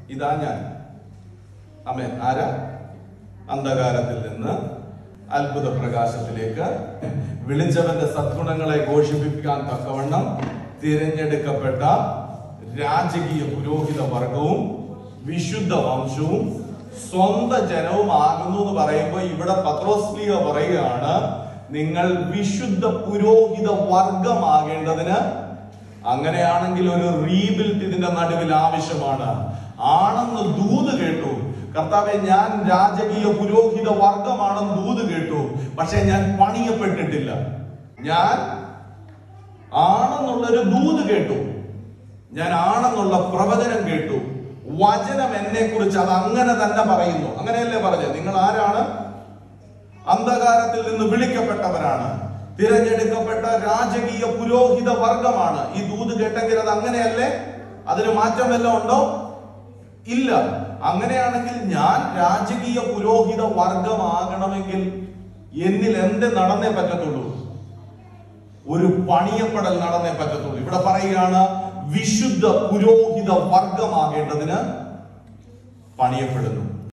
ഇതാ ഞാൻ അമേ ആരാ അന്ധകാരത്തിൽ നിന്ന് അത്ഭുത പ്രകാശത്തിലേക്ക് വിളിച്ചവന്റെ സദ്ഗുണങ്ങളെ ഘോഷിപ്പിക്കാൻ തക്കവണ്ണം തിരഞ്ഞെടുക്കപ്പെട്ട രാജകീയ പുരോഹിത വർഗവും വിശുദ്ധ വംശവും സ്വന്ത ജനവും ആകുന്നു എന്ന് പറയുമ്പോൾ ഇവിടെ പത്രോസ്ലിയ പറയുകയാണ് നിങ്ങൾ വിശുദ്ധ പുരോഹിത വർഗമാകേണ്ടതിന് അങ്ങനെയാണെങ്കിൽ ഒരു റീബിൽറ്റ് ഇതിന്റെ നടുവിൽ ആവശ്യമാണ് ആണെന്ന് ദൂത് കേട്ടു കർത്താവെ ഞാൻ രാജകീയ പുരോഹിത വർഗമാണെന്ന് ദൂത് കേട്ടു പക്ഷെ ഞാൻ പണിയപ്പെട്ടിട്ടില്ല ഞാൻ ആണെന്നുള്ളൊരു ദൂത് കേട്ടു ഞാൻ ആണെന്നുള്ള പ്രവചനം കേട്ടു വചനം എന്നെ കുറിച്ച് അത് അങ്ങനെ തന്നെ പറയുന്നു അങ്ങനെയല്ലേ പറഞ്ഞത് നിങ്ങൾ ആരാണ് അന്ധകാരത്തിൽ നിന്ന് വിളിക്കപ്പെട്ടവരാണ് തിരഞ്ഞെടുക്കപ്പെട്ട രാജകീയ പുരോഹിത വർഗമാണ് ഈ ദൂത് കേട്ടെങ്കിൽ അത് അങ്ങനെയല്ലേ അതിന് മാറ്റം വല്ലതും ഉണ്ടോ ഇല്ല അങ്ങനെയാണെങ്കിൽ ഞാൻ രാജകീയ പുരോഹിത വർഗമാകണമെങ്കിൽ എന്നിൽ എന്ത് നടന്നേ പറ്റത്തുള്ളൂ ഒരു പണിയപ്പെടൽ നടന്നേ പറ്റത്തുള്ളൂ ഇവിടെ പറയുകയാണ് വിശുദ്ധ പുരോഹിത വർഗമാകേണ്ടതിന് പണിയപ്പെടുന്നു